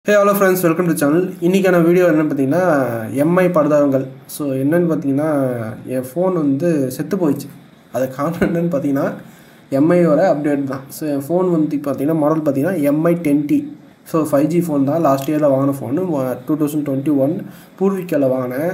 hey hello friends welcome to channel இன்றைக்கான video என்னென்னு பார்த்தீங்கன்னா எம்ஐ படுதாரங்கள் ஸோ என்னென்னு பார்த்தீங்கன்னா என் ஃபோன் வந்து செத்து போயிடுச்சு அது காரணம் என்னென்னு பார்த்தீங்கன்னா எம்ஐயோட அப்டேட் தான் ஸோ என் ஃபோன் வந்து பார்த்தீங்கன்னா மாடல் பார்த்தீங்கன்னா MI ten T so five G phone தான் லாஸ்ட் இயரில் வாங்கின phone two thousand twenty one பூர்விக்காவில் வாங்கினேன்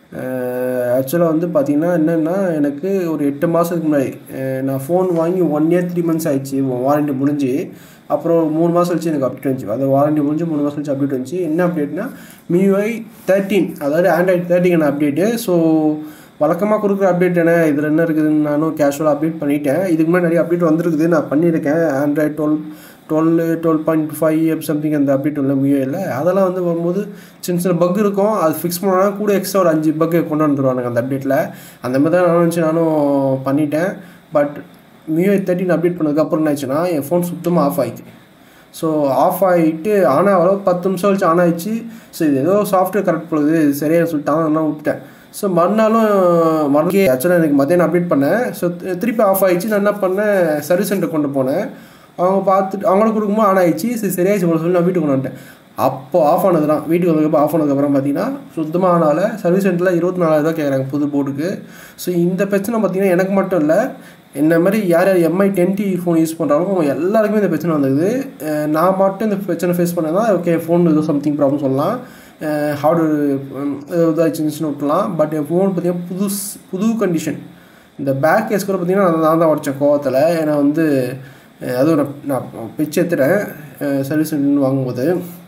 ஆக்சுவலாக வந்து பார்த்தீங்கன்னா என்னென்னா எனக்கு ஒரு எட்டு மாதத்துக்கு முன்னாடி அஹ் நான் ஃபோன் வாங்கி ஒன் இயர் த்ரீ மந்த்ஸ் ஆயிடுச்சு வாரண்டி முடிஞ்சு அப்புறம் மூணு மாதம் கழிச்சு எனக்கு அப்டேட் வந்துச்சு அது வாரண்டி முடிஞ்சு மூணு மாதம் கழிச்சு அப்டேட் வந்துச்சு என்ன அப்டேட்னா மியூஐ தேர்ட்டீன் அதாவது ஆண்ட்ராய்ட் தேர்ட்டிங்கான அப்டேட்டு ஸோ வழக்கமாக கொடுக்குற அப்டேட் என்ன இதில் என்ன இருக்குதுன்னு நானும் கேஷுவலாக அப்டேட் பண்ணிட்டேன் இதுக்கு முன்னாடி நிறைய அப்டேட் வந்திருக்குது நான் பண்ணியிருக்கேன் Android twelve twelve twelve point five something அந்த அப்டேட் உள்ள மியூஐயில் அதெல்லாம் வந்து வரும்போது சின்ன சின்ன பக் இருக்கும் அது ஃபிக்ஸ் பண்ணோன்னா கூட எக்ஸ்ட்ரா ஒரு அஞ்சு பக்கு கொண்டு வந்துருவானுங்க அந்த அப்டேட்டில் அந்த மாதிரி தான் நான் நினச்சி நானும் பண்ணிட்டேன் பட் மியூஐ தேர்ட்டின் அப்டேட் பண்ணதுக்கப்புறம் என்ன ஆச்சுன்னா என் ஃபோன் சுத்தமாக ஆஃப் ஆகிடுச்சு ஸோ ஆஃப் ஆகிட்டு ஆன் ஆகல பத்து நிமிஷம் கழிச்சு ஆன் ஆயிடுச்சு ஸோ இது ஏதோ சாஃப்ட்வேர் கரெக்ட் பண்ணுது சரியாக சொல்லிட்டாங்க நான் விட்டுட்டேன் ஸோ மறுநாளும் மறுநாள் ஆக்சுவலாக எனக்கு மத்தியானம் அப்டேட் பண்ணேன் ஸோ திருப்பி ஆஃப் ஆயிடுச்சு நான் என்ன பண்ணேன் சர்வீஸ் சென்டர் கொண்டு போனேன் அவங்க பார்த்துட்டு அவங்களுக்கு கொடுக்கும்போது ஆன் ஆயிடுச்சு சரி சரியாயிடுச்சு இவ்வளோ சொல்லி நான் வீட்டுக்கு கொண்டு வந்துட்டேன் அப்போ ஆஃப் ஆனது தான் வீட்டுக்கு வந்ததுக்கப்புறம் ஆஃப் ஆனதுக்கப்புறம் பார்த்தீங்கன்னா சுத்தமாக ஆனால சர்வீஸ் சென்டரில் இருபத்தி நாலாயிரம் கேட்குறாங்க புது போர்டுக்கு ஸோ இந்த பிரச்சனை பார்த்தீங்கன்னா எனக்கு மட்டும் இல்லை என்ன மாதிரி யார் யார் எம்ஐ டென்டி ஃபோன் யூஸ் பண்ணுறாங்களோ அவங்க எல்லாருக்குமே இந்த பிரச்சனை வந்தது அஹ் நான் மட்டும் இந்த பிரச்சனை ஃபேஸ் பண்ணதான் ஓகே ஃபோன் ஏதோ சம்திங் ப்ராப்ளம் சொல்லலாம் ஹார்ட்வேர் இதாச்சுன்னு விட்டுலாம் பட் என் ஃபோன் பார்த்தீங்கன்னா புது புது கண்டிஷன் இந்த பேக் கேஸ் கூட பார்த்தீங்கன்னா நான் நான் தான் உடச்சேன் கோவத்தில் ஏன்னா வந்து அஹ் அதுவும் நான் நான் பிச்சு எடுத்துட்டேன் சர்வீஸ் சென்டர்னு வாங்கும்போது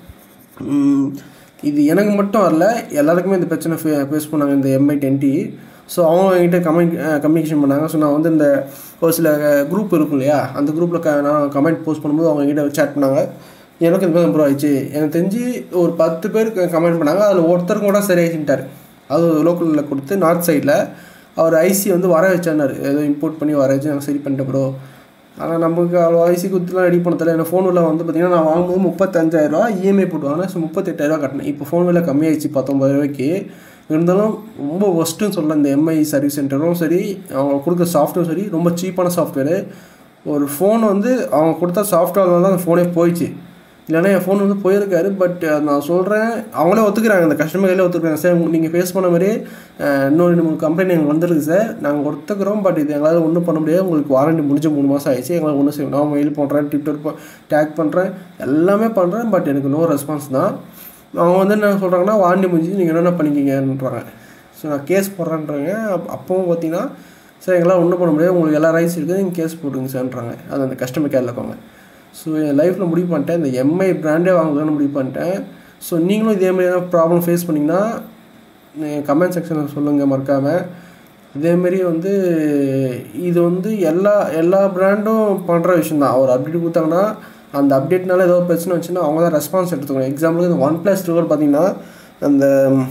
உம், இது எனக்கு மட்டும் வரல எல்லாருக்குமே இந்த பிரச்சனை ஃபே ஃபேஸ் பண்ணாங்க இந்த எம்ஐ டென்டி ஸோ அவங்க என்கிட்ட கமெண்ட் கம்யூனிகேஷன் பண்ணாங்க ஸோ நான் வந்து இந்த ஒரு சில குரூப் இருக்கும் இல்லையா அந்த குரூப்பில் க நான் கமெண்ட் போஸ்ட் பண்ணும்போது அவங்க என்கிட்ட சேட் பண்ணாங்க எனக்கு இந்த மாதிரி இம்ப்ரூவ் ஆயிடுச்சு எனக்கு தெரிஞ்சு ஒரு பத்து பேர் கமெண்ட் பண்ணாங்க அதில் ஒருத்தருக்கு கூட சரியாச்சுட்டார் அது லோக்கலில் கொடுத்து நார்த் சைடில் அவர் ஐசி வந்து வர வச்சானார் ஏதோ இம்போர்ட் பண்ணி வர வச்சு நாங்கள் சரி பண்ணிட்டேன் ப்ரோ ஆனால் நமக்கு அவ்வளோ ஐசி குத்துலாம் ரெடி பண்ண தெரியல என் ஃபோன் விலை வந்து பார்த்தீங்கன்னா நான் வாங்கும்போது முப்பத்தஞ்சாயிரரூவா இஎம்ஐ போட்டு வாங்கினேன் ஸோ முப்பத்தெட்டாயிரரூவா கட்டினேன் இப்போ ஃபோன் விலை கம்மியாயிடுச்சு பத்தொம்பது ரூபாய்க்கு இருந்தாலும் ரொம்ப ஒஸ்ட்டுன்னு சொல்லலாம் இந்த எம்ஐ சர்வீஸ் சென்டரும் சரி அவங்க கொடுக்குற சாஃப்ட்வேர் சரி ரொம்ப சீப்பான சாஃப்ட்வேரு ஒரு ஃபோன் வந்து அவங்க கொடுத்த சாஃப்ட்வேர் தான் அந்த ஃபோனே போயிடுச்சு இல்லைன்னா என் ஃபோன் வந்து போயிருக்காரு பட் நான் சொல்கிறேன் அவங்களே ஒத்துக்கிறாங்க அந்த கஸ்டமர் கையில் ஒத்துக்கிறாங்க சார் நீங்கள் ஃபேஸ் பண்ண மாதிரி அஹ், இன்னொரு ரெண்டு மூணு கம்ப்ளைண்ட் எங்களுக்கு வந்திருக்கு சார் நாங்கள் ஒத்துக்கிறோம் பட் இது எங்களால் ஒன்றும் பண்ண முடியாது உங்களுக்கு வாரண்டி முடிஞ்ச மூணு மாதம் ஆயிடுச்சு எங்களால் ஒன்றும் செய்யும் நான் மெயில் பண்ணுறேன் ட்விட்டர் டேக் பண்ணுறேன் எல்லாமே பண்ணுறேன் பட் எனக்கு நோ ரெஸ்பான்ஸ் தான் அவங்க வந்து என்ன சொல்கிறாங்கன்னா வாரண்டி முடிஞ்சு நீங்கள் என்னென்ன பண்ணிக்கிங்கன்றாங்க ஸோ நான் கேஸ் போடுறேன்றாங்க அப் அப்பவும் பார்த்தீங்கன்னா சார் எங்களால் ஒன்றும் பண்ண முடியாது உங்களுக்கு எல்லா ரைட்ஸ் இருக்குது நீங்கள் கேஸ் போட்டுங்க சார்ன்றாங்க அது அந்த கஸ்டமர் கேரில் இருக்கவங்க ஸோ என் லைஃப்பில் முடிவு பண்ணிட்டேன் இந்த எம்ஐ பிராண்டே வாங்கலாம்னு முடிவு பண்ணிட்டேன் ஸோ நீங்களும் இதே மாதிரி ஏதாவது ப்ராப்ளம் ஃபேஸ் பண்ணிங்கன்னா கமெண்ட் செக்ஷனில் சொல்லுங்கள் மறக்காமல் இதேமாரி வந்து இது வந்து எல்லா எல்லா பிராண்டும் பண்ணுற விஷயம் தான் ஒரு அப்டேட் கொடுத்தாங்கன்னா அந்த அப்டேட்னால ஏதோ பிரச்சனை வச்சுன்னா அவங்க தான் ரெஸ்பான்ஸ் எடுத்துக்கணும் எக்ஸாம்பிளுக்கு இந்த ஒன் ப்ளஸ் டூ பார்த்தீங்கன்னா அந்த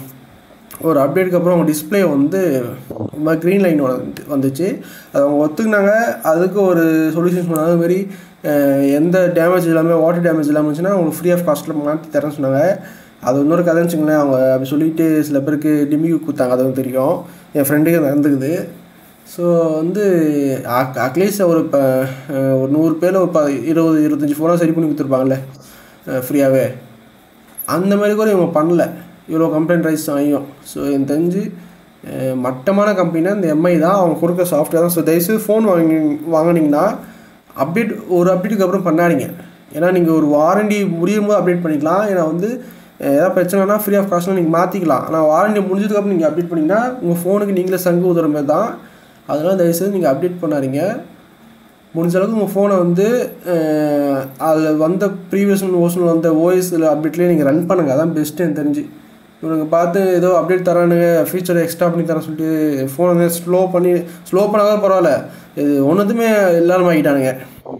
ஒரு அப்டேட்டுக்கு அப்புறம் அவங்க டிஸ்பிளே வந்து க்ரீன் லைன் வந்து வந்துச்சு அது அவங்க ஒத்துக்குனாங்க அதுக்கு ஒரு சொல்யூஷன் சொன்னாங்க அது மாதிரி அஹ், எந்த டேமேஜ் இல்லாமல் வாட்டர் டேமேஜ் இல்லாமல் இருந்துச்சுன்னா அவங்களுக்கு ஃப்ரீ ஆஃப் காஸ்ட்டில் மாற்றி தரேன்னு சொன்னாங்க அது இன்னொரு கதைன்னு வச்சுங்களேன் அவங்க அப்படி சொல்லிட்டு சில பேருக்கு டிமிக்கு கொடுத்தாங்க அதுவும் தெரியும் என் ஃப்ரெண்டுக்கு நடந்துக்குது ஸோ வந்து அட்லீஸ்ட் ஒரு இப்போ ஒரு நூறு பேரில் ஒரு ப இருபது இருபத்தஞ்சி ஃபோனாக சரி பண்ணி கொடுத்துருப்பாங்கல்ல ஃப்ரீயாகவே அந்த மாதிரி கூட இவங்க பண்ணல இவ்வளோ கம்ப்ளைண்ட் ரைஸ் ஆகியும் ஸோ எனக்கு தெரிஞ்சு அஹ், மட்டமான கம்பெனினா இந்த எம்ஐ தான் அவங்க கொடுக்குற சாஃப்ட்வேர் தான் ஸோ தயவுசெய்து ஃபோன் வாங்கி வாங்கினீங்கன்னா அப்டேட் ஒரு அப்டேட்டுக்கு அப்புறம் பண்ணாதீங்க ஏன்னா நீங்கள் ஒரு வாரண்டி முடியும் போது அப்டேட் பண்ணிக்கலாம் ஏன்னா வந்து அஹ், ஏதாவது பிரச்சனைனா ஃப்ரீ ஆஃப் காஸ்ட்டில் நீங்கள் மாற்றிக்கலாம் ஆனால் வாரண்டி முடிஞ்சதுக்கப்புறம் நீங்கள் அப்டேட் பண்ணிங்கன்னா உங்கள் ஃபோனுக்கு நீங்களே சங்கு உதவுற மாதிரி தான் அதனால் தயவுசெய்து நீங்கள் அப்டேட் பண்ணாதீங்க முடிஞ்ச அளவுக்கு உங்கள் ஃபோனை வந்து அஹ், அதில் வந்த ப்ரீவியஸ் ஓஷனில் வந்த ஓஎஸில் அப்டேட்லேயே நீங்கள் ரன் பண்ணுங்கள் அதான் பெஸ்ட்டு எனக்கு தெரிஞ்சு இவனுங்க பார்த்து ஏதோ அப்டேட் தரானுங்க ஃபீச்சரை எக்ஸ்ட்ரா பண்ணி தரேன் சொல்லிட்டு ஃபோனை வந்து ஸ்லோ பண்ணி ஸ்லோ பண்ணாதான் பரவாயில்ல இது ஒன்றுத்துமே இல்லாமல் ஆகிட்டானுங்க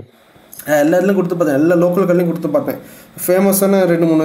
அஹ் எல்லா இதுலையும் கொடுத்து பார்த்தேன் எல்லா லோக்கல் கடையிலையும் கொடுத்து பார்த்தேன் ஃபேமஸான ரெண்டு மூணு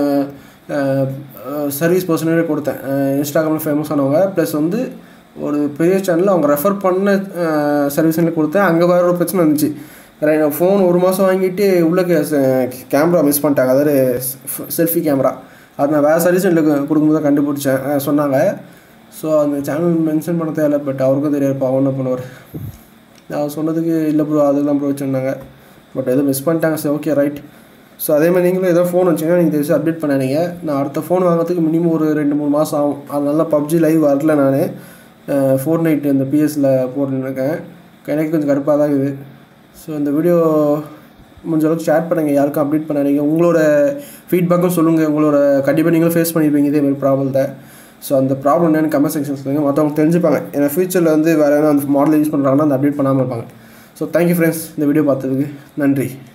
சர்வீஸ் பர்சனே கொடுத்தேன் இன்ஸ்டாகிராமில் ஃபேமஸ் ஆனவங்க ப்ளஸ் வந்து ஒரு பெரிய சேனலில் அவங்க ரெஃபர் பண்ண சர்வீஸ் கொடுத்தேன் அங்கே வேறு ஒரு பிரச்சனை இருந்துச்சு ஃபோன் ஒரு மாதம் வாங்கிட்டு உள்ள கேமரா மிஸ் பண்ணிட்டாங்க அதாவது செல்ஃபி கேமரா அது நான் வேறு சர்வீஸ் சென்டருக்கு கொடுக்கும்போது தான் கண்டுபிடிச்சேன் அஹ் சொன்னாங்க ஸோ அந்த சேனல் மென்ஷன் பண்ண தேவையில்ல பட் அவருக்கும் தெரியாது பாவம் என்ன பண்ணுவார் நான் சொன்னதுக்கு இல்லை ப்ரோ அதெல்லாம் ப்ரோ வச்சுருந்தாங்க பட் எதுவும் மிஸ் பண்ணிட்டாங்க சரி ஓகே ரைட் ஸோ அதே மாதிரி நீங்களும் ஏதோ ஃபோன் வச்சிங்கன்னா நீங்கள் தெரிஞ்சு அப்டேட் பண்ணாதீங்க நான் அடுத்த ஃபோன் வாங்குறதுக்கு மினிமம் ஒரு ரெண்டு மூணு மாதம் ஆகும் அதனால பப்ஜி லைவ் வரல நான் ஃபோர் நைட் இந்த பிஎஸ்சில் போட்டுருக்கேன் எனக்கு கொஞ்சம் கடுப்பாக தான் இருக்குது ஸோ இந்த வீடியோ முடிஞ்ச அளவுக்கு ஷேர் பண்ணுங்கள் யாருக்கும் அப்டேட் பண்ணாதீங்க உங்களோட ஃபீட்பேக்கும் சொல்லுங்கள் உங்களோட கண்டிப்பாக நீங்களும் ஃபேஸ் பண்ணியிருப்பீங்க இதே மாதிரி ப்ராப்ளத்தை ஸோ அந்த ப்ராப்ளம் என்னன்னு கமெண்ட் செக்ஷன் சொல்லுங்கள் மற்றவங்க தெரிஞ்சுப்பாங்க ஏன்னா ஃபியூச்சரில் வந்து வேறு எதனா அந்த மாடல் யூஸ் பண்ணுறாங்கன்னா அந்த அப்டேட் பண்ணாமல் இருப்பாங்க ஸோ தேங்க்யூ ஃப்ரெண்ட்ஸ் இந்த வீடியோ பார்த்ததுக்கு நன்றி